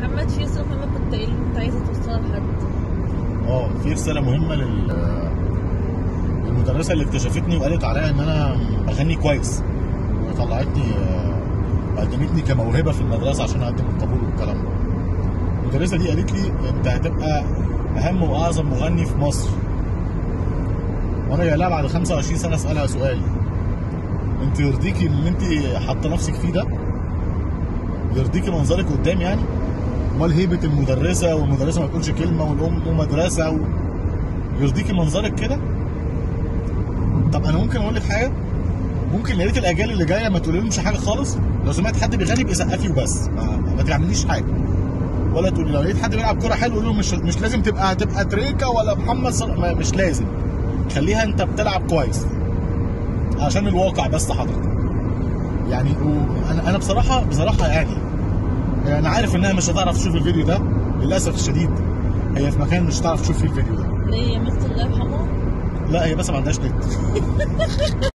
محمد في رسالة مهمة كنت ايه اللي كنت عايزة توصلها لحد اه في رساله مهمه لل المدرسه اللي اكتشفتني وقالت عليا ان انا بغني كويس وطلعتني آه، قدمتني كموهبه في المدرسه عشان اقدم القبول والكلام ده المدرسه دي قالت لي انت هتبقى اهم واعظم مغني في مصر وانا جاي لها بعد 25 سنه اسالها سؤال انت يرضيكي اللي انت حاطه نفسك فيه ده يرضيكي منظرك قدام يعني امال هيبه المدرسه والمدرسه ما تقولش كلمه والام مدرسه و... يرضيكي منظرك كده طب انا ممكن اقول لك حاجه ممكن يا ريت الاجيال اللي جايه ما تقولي حاجه خالص لو سمعت حد بيغني يبقى سقفي وبس ما, ما تعمليش حاجه ولا تقولي لو لقيت حد بيلعب كوره حلو قول له مش مش لازم تبقى تبقى تريكا ولا محمد صلاح ما- مش لازم خليها انت بتلعب كويس عشان الواقع بس حضرتك يعني و- انا انا بصراحه بصراحه يعني انا عارف انها مش هتعرف تشوف الفيديو ده للاسف الشديد هي في مكان مش هتعرف تشوف فيه الفيديو ده ليه يا مست الله يرحمه لا هي بس ما عندهاش نت